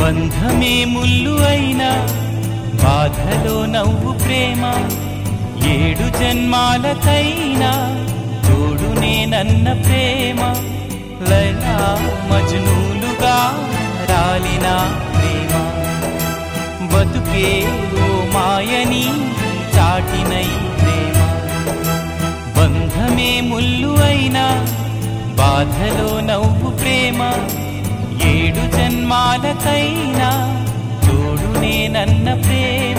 బంధమే ముల్లు అయినా బాధలో నవ్వు ప్రేమ ఏడు జన్మాలకైనా తోడు నేనన్న ప్రేమ లైలా మజ్నూలుగా రాలిన ప్రేమ బతుకే ఓ మాయని చాటినై ప్రేమ బంధమే ముల్లు అయినా బాధలో నవ్వు ప్రేమ ఏడు జన్మాలకైనా తోడు నేనన్న ప్రేమ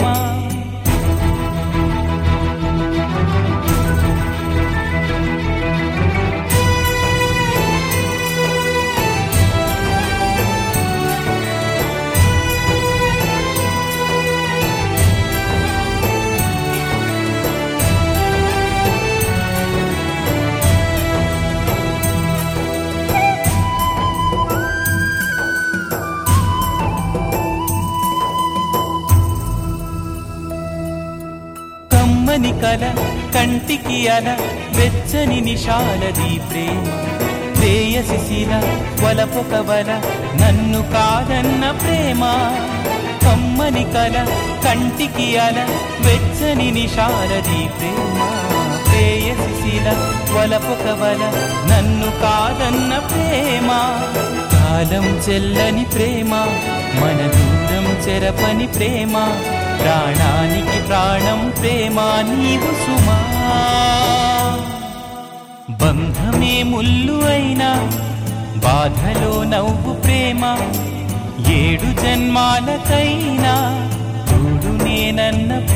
కమ్మని కల కంటికి అల వెచ్చని నిషాలది ప్రేమ ప్రేయసిశిల వలపొక వల నన్ను కాదన్న ప్రేమ కమ్మని కల కంటికి అల వెచ్చని నిషాలది ప్రేమ ప్రేయసిశిల వలపొక వల నన్ను కాదన్న ప్రేమ కాలం చెల్లని ప్రేమ మన దూరం చెరపని ప్రేమ ప్రాణానికి ప్రాణం ప్రేమ నీవు సుమా బంధమే ముల్లు అయినా బాధలో నవ్వు ప్రేమ ఏడు జన్మాలకైనా తోడు నేనన్న